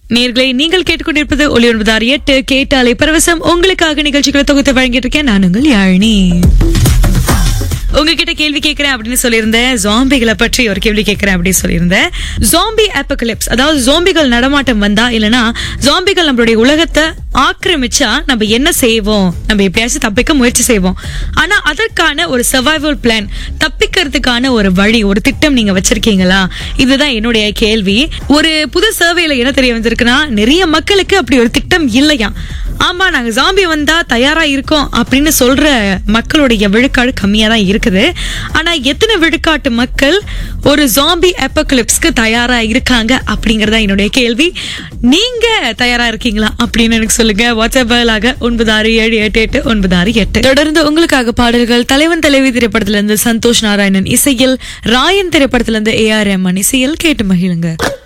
நேர்களை நீங்கள் கேட்டுக்கொண்டிருப்பது ஒளி ஒன்பதாறு எட்டு கேட்டாலே பரவசம் உங்களுக்காக நிகழ்ச்சிகளை தொகுத்து வழங்கிட்டு இருக்கேன் நான் உங்கள் யாழினி உங்ககிட்ட கேள்வி கேட்கிறேன் அப்படின்னு சொல்லியிருந்தேன் ஜாம்பிகளை பற்றி ஒரு கேள்வி கேட்கிறேன் அப்படின்னு சொல்லியிருந்தேன் ஜாம்பி அப்பகலிப்ஸ் அதாவது ஜாம்பிகள் நடமாட்டம் வந்தா இல்லனா ஜாம்பிகள் நம்மளுடைய உலகத்தை ஆக்கிரமிச்சா நம்ம என்ன செய்வோம் நம்ம எப்படியாச்சும் தப்பிக்க முயற்சி செய்வோம் ஆனா அதற்கான ஒரு சர்வைவல் பிளான் தப்பிக்கிறதுக்கான ஒரு வழி ஒரு திட்டம் நீங்க வச்சிருக்கீங்களா இதுதான் என்னுடைய கேள்வி ஒரு புது சர்வேல என்ன தெரிய வந்திருக்குன்னா நிறைய மக்களுக்கு அப்படி ஒரு திட்டம் இல்லையா ஆமா நாங்க ஜாம்பி வந்தா தயாரா இருக்கோம் அப்படின்னு சொல்ற மக்களுடைய விழுக்காடு கம்மியா தான் இருக்குது ஆனா எத்தனை விழுக்காட்டு மக்கள் ஒரு ஜாம்பி அப்போகலிப்ஸ்க்கு தயாரா இருக்காங்க அப்படிங்கறதா என்னுடைய கேள்வி நீங்க தயாரா இருக்கீங்களா அப்படின்னு எனக்கு சொல்லுங்க வாட்ஸ்அப் ஆக ஒன்பது ஆறு ஏழு எட்டு எட்டு ஒன்பது ஆறு எட்டு தொடர்ந்து உங்களுக்காக பாடல்கள் தலைவன் தலைவி திரைப்படத்துல இருந்து சந்தோஷ் நாராயணன் இசையில் ராயன் திரைப்படத்துல இருந்து ஏ ஆர் ரஹ்மான் இசையில் கேட்டு மகிழுங்க